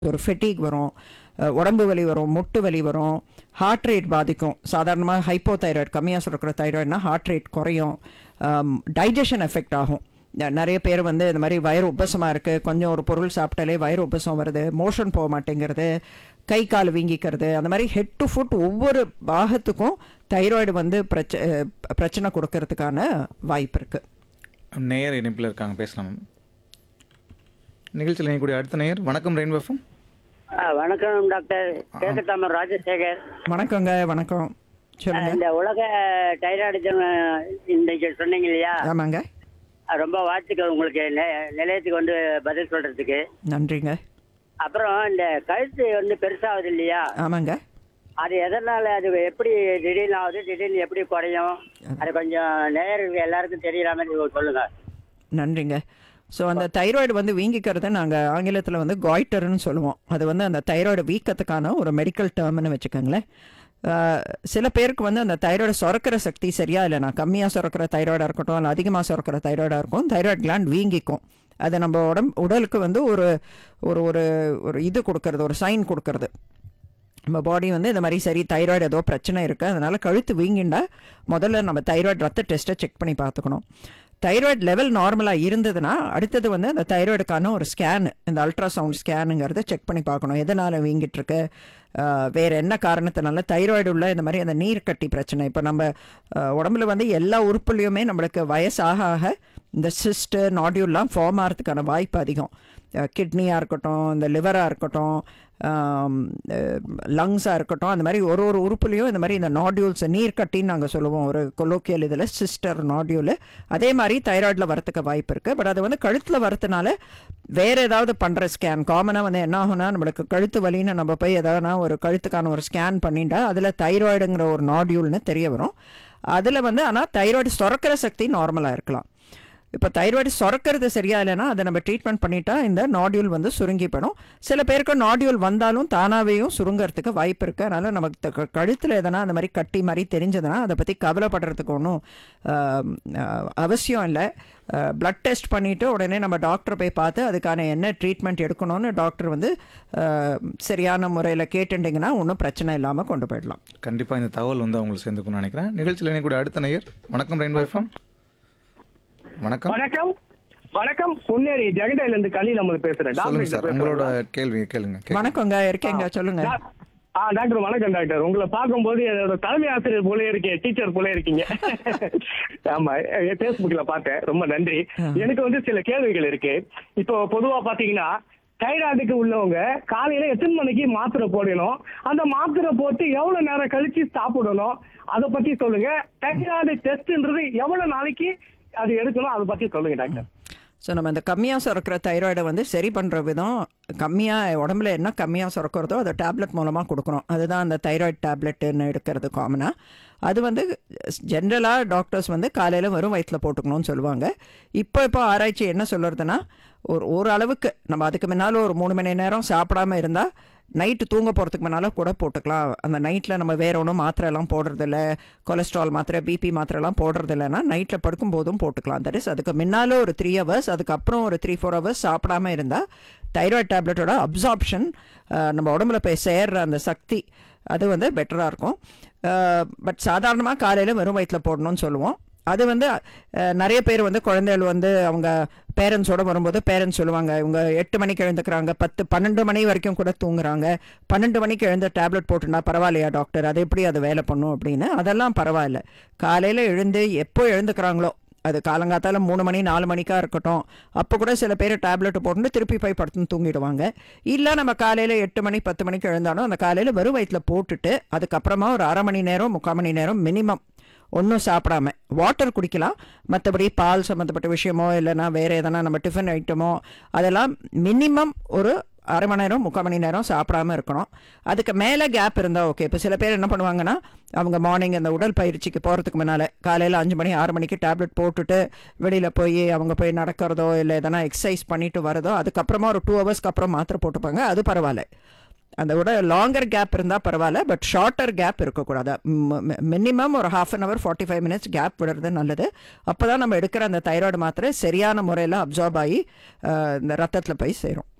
ஒரு ஃபெட்டிக் வரும் அஹ் உடம்பு வலி வரும் முட்டு வலி வரும் ஹார்ட் ரேட் பாதிக்கும் சாதாரணமாக ஹைப்போ தைராய்டு கம்மியாக சுரக்கிற தைராய்டுனா ஹார்ட் ரேட் குறையும் டைஜஷன் எஃபெக்ட் ஆகும் ந- நிறைய பேர் வந்து இந்த மாதிரி வயிறு உப்பசமாக இருக்குது கொஞ்சம் ஒரு பொருள் சாப்பிட்டாலே வயிறு உப்பசம் வருது மோஷன் போக மாட்டேங்கிறது கை கால் வீங்கிக்கிறது அந்த மாதிரி ஹெட் டு ஃபுட் ஒவ்வொரு பாகத்துக்கும் தைராய்டு வந்து பிரச்ச அஹ் பிரச்சனை கொடுக்கறதுக்கான வாய்ப்பு இருக்குது நேயர் இணைப்பில் இருக்காங்க பேசலாம் மேம் நிகழ்ச்சியில் இணையக்கூடிய அடுத்த நேயர் வணக்கம் ரெயின் வஃபம் ஆ, வணக்கம் டாக்டர் கேக்கத்தாமர் ராஜசேகர் வணக்கங்க வணக்கம் சொல்லுங்கள் இந்த உலக டைராய்டு தினம் இன்னைக்கு சொன்னீங்க இல்லையா ஆமாங்க ஆ, ரொம்ப வாழ்த்துக்கள் உங்களுக்கு நெ- நிலையத்துக்கு வந்து பதில் சொல்றதுக்கு நன்றிங்க அப்புறம் இந்த கழுத்து வந்து பெருசாகுது இல்லையா ஆமாங்க அது எதனால அது எப்படி திடீர்னு ஆகுது திடீர்னு எப்படி குறையும் அது கொஞ்சம் நேயர்களுக்கு எல்லாருக்கும் தெரியற மாதிரி சொல்லுங்க நன்றிங்க ஸோ அந்த தைராய்டு வந்து வீங்கிக்கிறது நாங்கள் ஆங்கிலத்தில் வந்து காய்டர்னு சொல்லுவோம் அது வந்து அந்த தைராய்டு வீக்கத்துக்கான ஒரு மெடிக்கல் டேர்ம்னு வச்சுக்கோங்களேன் ஆஹ் சில பேருக்கு வந்து அந்த தைராய்டு சுரக்கிற சக்தி சரியா இல்லைனா கம்மியாக சுரக்கிற தைராய்டாக இருக்கட்டும் இல்லை அதிகமாக சுரக்கிற தைராய்டாக இருக்கும் தைராய்டு gland வீங்கிக்கும் அது நம்ம உடம்பு உடலுக்கு வந்து ஒரு ஒரு ஒரு ஒரு இது கொடுக்கறது ஒரு சைன் கொடுக்கறது நம்ம பாடி வந்து இந்த மாதிரி சரி தைராய்டு ஏதோ பிரச்சனை இருக்குது அதனால கழுத்து வீங்கிண்டா முதல்ல நம்ம தைராய்டு ரத்த டெஸ்ட்டை செக் பண்ணி பார்த்துக்கணும் தைராய்டு லெவல் நார்மலாக இருந்ததுன்னா அடுத்தது வந்து அந்த தைராய்டுக்கான ஒரு ஸ்கேன் இந்த அல்ட்ராசவுண்ட் ஸ்கேனுங்கிறத செக் பண்ணி பார்க்கணும் எதனால் வீங்கிட்டு இருக்கு ஆஹ் வேற என்ன காரணத்தினால தைராய்டு உள்ள இந்த மாதிரி அந்த நீர் கட்டி பிரச்சனை இப்போ நம்ம ஆஹ் உடம்புல வந்து எல்லா உறுப்புலையுமே நம்மளுக்கு வயசாக ஆக இந்த சிஸ்ட்டு நாடியூல்லாம் ஃபார்ம் ஆகிறதுக்கான வாய்ப்பு அதிகம் கிட்னியாக இருக்கட்டும் இந்த லிவராக இருக்கட்டும் லங்ஸாக இருக்கட்டும் அந்த மாதிரி ஒரு ஒரு உறுப்புலையும் இந்த மாதிரி இந்த நாடியூல்ஸ் நீர் கட்டின்னு நாங்கள் சொல்லுவோம் ஒரு கொலோக்கியல் இதில் சிஸ்டர் நாடியூல் அதே மாதிரி தைராய்டில் வரத்துக்கு வாய்ப்பு இருக்குது பட் அது வந்து கழுத்தில் வரதுனால வேறு ஏதாவது பண்ணுற ஸ்கேன் காமனாக வந்து என்ன ஆகும்னா நம்மளுக்கு கழுத்து வலின்னு நம்ம போய் எதாவதுனா ஒரு கழுத்துக்கான ஒரு ஸ்கேன் பண்ணிட்டா அதில் தைராய்டுங்கிற ஒரு நாடியூல்னு தெரிய வரும் அதில் வந்து ஆனால் தைராய்டு சுரக்கிற சக்தி நார்மலாக இருக்கலாம் இப்போ தைராய்டு சுரக்கிறது சரியா இல்லைன்னா அதை நம்ம ட்ரீட்மெண்ட் பண்ணிட்டா இந்த நாடியூல் வந்து சுருங்கி போயிடும் சில பேருக்கு நாடியூல் வந்தாலும் தானாவேயும் சுருங்கறதுக்கு வாய்ப்பு இருக்குது அதனால் நமக்கு த- க- கழுத்தில் எதனா அந்த மாதிரி கட்டி மாதிரி தெரிஞ்சதுன்னா அதை பற்றி கவலைப்படுறதுக்கு ஒன்றும் அவசியம் இல்லை பிளட் டெஸ்ட் பண்ணிவிட்டு உடனே நம்ம டாக்டரை போய் பார்த்து அதுக்கான என்ன ட்ரீட்மெண்ட் எடுக்கணும்னு டாக்டர் வந்து அஹ், சரியான முறையில் கேட்டுட்டிங்கன்னா ஒன்றும் பிரச்சனை இல்லாமல் கொண்டு போயிடலாம் கண்டிப்பாக இந்த தகவல் வந்து அவங்களுக்கு சேர்ந்துக்கும்னு நினைக்கிறேன் நிகழ்ச்சியில் இணையக்கூடிய அடுத்த நேயர் வணக்கம் ரெயின் வஃபம் வணக்கம் வணக்கம் வணக்கம் பொன்னேரி ஜெகடையில இருந்து கலி நம்ம பேசுறேன் சொல்லுங்க டாக்டர் சார் பேசுறேன். உங்களோட உங்களோட கேள்வி கேளுங்க கேளுங்க. வணக்கங்க இருக்கேங்க சொல்லுங்கள் டா- ஆ டாக்டர் வணக்கம் டாக்டர் உங்களை பார்க்கும்போது என்னோட தலைமை ஆசிரியர் போல இருக்கே டீச்சர் போல இருக்கீங்க ஆமா பேஸ்புக்ல பார்த்தேன் ரொம்ப நன்றி எனக்கு வந்து சில கேள்விகள் இருக்கு இப்போ பொதுவா பாத்தீங்கன்னா தைராய்டுக்கு உள்ளவங்க காலையில எத்தனை மணிக்கு மாத்திரை போடணும் அந்த மாத்திரை போட்டு எவ்வளவு நேரம் கழிச்சு சாப்பிடணும் அதை பத்தி சொல்லுங்க தைராய்டு டெஸ்ட்ன்றது எவ்வளவு நாளைக்கு அது எடுக்கணும் அதை பத்தி சொல்லுங்க டாக்டர் ஸோ நம்ம இந்த கம்மியாக சுரக்கிற தைராய்டை வந்து சரி பண்ணுற விதம் கம்மியாக உடம்புல என்ன கம்மியாக சுரக்கிறதோ அதை டேப்லெட் மூலமாக கொடுக்குறோம் அதுதான் அந்த தைராய்டு டேப்லெட்டுன்னு எடுக்கிறது காமனாக அது வந்து ஜென்ரலாக டாக்டர்ஸ் வந்து காலையில் வெறும் வயிற்றில் போட்டுக்கணும்னு சொல்லுவாங்க இப்போ இப்போ ஆராய்ச்சி என்ன சொல்கிறதுனா ஒரு ஓரளவுக்கு நம்ம அதுக்கு முன்னால் ஒரு மூணு மணி நேரம் சாப்பிடாம இருந்தால் நைட்டு தூங்க போகிறதுக்கு முன்னால் கூட போட்டுக்கலாம் அந்த நைட்டில் நம்ம வேற ஒன்றும் மாத்திரைலாம் போடுறதில்ல கொலஸ்ட்ரால் மாத்திரை பிபி மாத்திரைலாம் போடுறது இல்லைன்னா நைட்டில் படுக்கும்போதும் போட்டுக்கலாம் தட் இஸ் அதுக்கு முன்னால் ஒரு த்ரீ ஹவர்ஸ் அதுக்கப்புறம் ஒரு த்ரீ ஃபோர் ஹவர்ஸ் சாப்பிடாம இருந்தால் தைராய்டு டேப்லெட்டோட அப்சார்ப்ஷன் நம்ம உடம்புல போய் சேர்ற அந்த சக்தி அது வந்து பெட்டராக இருக்கும் பட் சாதாரணமாக காலையில் வெறும் வயிற்றில் போடணும்னு சொல்லுவோம் அது வந்து அஹ், நிறைய பேர் வந்து குழந்தைகள் வந்து அவங்க பேரண்ட்ஸோட வரும்போது பேரண்ட்ஸ் சொல்லுவாங்க இவங்க எட்டு மணிக்கு எழுந்துக்கிறாங்க பத்து பன்னெண்டு மணி வரைக்கும் கூட தூங்குறாங்க பன்னெண்டு மணிக்கு எழுந்த டேப்லெட் போட்டுனா பரவாயில்லையா டாக்டர் அது எப்படி அது வேலை பண்ணும் அப்படின்னு அதெல்லாம் பரவாயில்ல காலையில் எழுந்து எப்போ எழுந்துக்கிறாங்களோ அது காலங்காத்தால மூணு மணி நாலு மணிக்கா இருக்கட்டும் அப்போ கூட சில பேர் டேப்லெட் போட்டு திருப்பி போய் படுத்துன்னு தூங்கிடுவாங்க இல்லை நம்ம காலையில் எட்டு மணி பத்து மணிக்கு எழுந்தாலும் அந்த காலையில் வெறும் வயிற்றில் போட்டுட்டு அதுக்கப்புறமா ஒரு அரை மணி நேரம் முக்கால் மணி நேரம் மினிமம் ஒன்றும் சாப்பிடாம வாட்டர் குடிக்கலாம் மற்றபடி பால் சம்மந்தப்பட்ட விஷயமோ இல்லைன்னா வேறு எதனா நம்ம டிஃபன் ஐட்டமோ அதெல்லாம் மினிமம் ஒரு அரை மணி நேரம் முக்கால் மணி நேரம் சாப்பிடாம இருக்கணும் அதுக்கு மேலே கேப் இருந்தால் ஓகே இப்போ சில பேர் என்ன பண்ணுவாங்கன்னா அவங்க மார்னிங் அந்த உடல் பயிற்சிக்கு போகிறதுக்கு முன்னால் காலையில் அஞ்சு மணி ஆறு மணிக்கு டேப்லெட் போட்டுட்டு வெளியில் போய் அவங்க போய் நடக்கிறதோ இல்லை எதனா எக்ஸசைஸ் பண்ணிட்டு வரதோ அதுக்கப்புறமா ஒரு டூ ஹவர்ஸ்க்கு அப்புறம் மாத்திரை போட்டுப்பாங்க அது பரவாயில்ல அந்த விட லாங்கர் கேப் இருந்தால் பரவாயில்ல பட் ஷார்ட்டர் கேப் இருக்கக்கூடாது மினிமம் ஒரு half an hour forty five minutes gap விடுறது நல்லது அப்போ தான் நம்ம எடுக்கிற அந்த தைராய்டு மாத்திரை சரியான முறையில் அப்சார்ப் ஆகி அஹ், இந்த ரத்தத்தில் போய் சேரும்